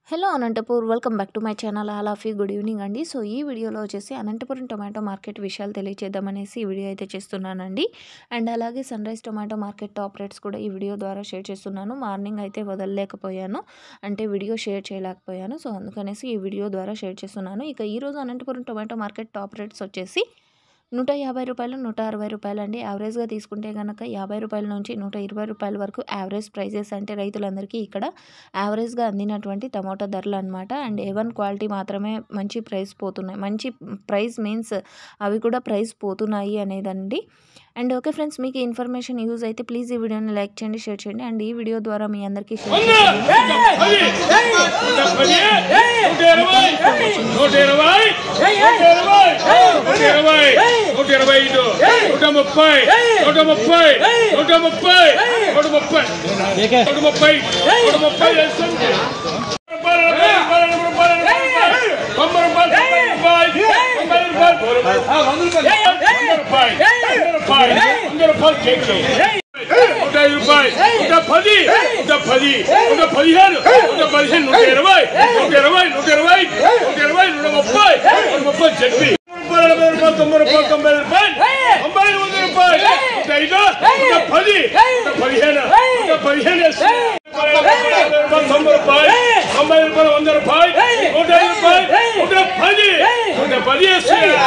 Hello Anantapur welcome back to my channel all of you good evening అండి so ఈ వీడియోలో వచ్చేసి అనంతపురం టొమాటో మార్కెట్ విషయాలు తెలియజేద్దామనేసి ఈ వీడియో అయితే చేస్తున్నానండి అండ్ అలాగే sunrise tomato market top rates కూడా ఈ వీడియో ద్వారా షేర్ చేస్తున్నాను మార్నింగ్ అయితే వదలలేకపోయాను అంటే వీడియో షేర్ చేయలేకపోయాను సో అందుకనేసి ఈ వీడియో ద్వారా షేర్ చేస్తున్నాను ఇక ఈరోజు Anantapuram tomato market top rates వచ్చేసి నూట యాభై రూపాయలు నూట అరవై రూపాయలు అండి యావరేజ్గా తీసుకుంటే కనుక యాభై రూపాయల నుంచి నూట ఇరవై రూపాయల వరకు యావరేజ్ ప్రైజెస్ అంటే రైతులందరికీ ఇక్కడ యావరేజ్గా అందినటువంటి టమాటో ధరలు అనమాట అండ్ ఏవన్ క్వాలిటీ మాత్రమే మంచి ప్రైస్ పోతున్నాయి మంచి ప్రైస్ మీన్స్ అవి కూడా ప్రైస్ పోతున్నాయి అనేదండి అండ్ ఓకే ఫ్రెండ్స్ మీకు ఈ ఇన్ఫర్మేషన్ యూజ్ అయితే ప్లీజ్ ఈ వీడియోని లైక్ చేయండి షేర్ చేయండి అండ్ ఈ వీడియో ద్వారా మీ అందరికీ షేర్ చేయండి నూట ఇరవై నూట ఇరవై నూట ఇరవై నూట ఇరవై ఐదు నూట ముప్పై నూట ముప్పై నూట ముప్పై నూట ముప్పై నూట ముప్పై నూట ముప్పై వేస్తుంది తొంభై రూపాయలు తొంభై రూపాయలు వంద రూపాయలు వంద రూపాయలు వంద రూపాయలు కేక్ నూట ఐదు రూపాయలు నూట పది నూట పది నూట పదిహేను నూట పదిహేను నూట ఇరవై నూట ఇరవై నూట ఇరవై నూట ఇరవై నూట ముప్పై నూట ముప్పై చెప్పి నలభై రూపాయలు తొంభై రూపాయలు తొంభై రూపాయలు తొంభై వంద రూపాయలు నూట ఐదు నూట పది నూట పదిహేను నూట పదిహేను వేసి. తొంభై రూపాయలు తొంభై రూపాయలు వంద రూపాయలు నూట ఐదు రూపాయలు నూట పది నూట పది వేసి.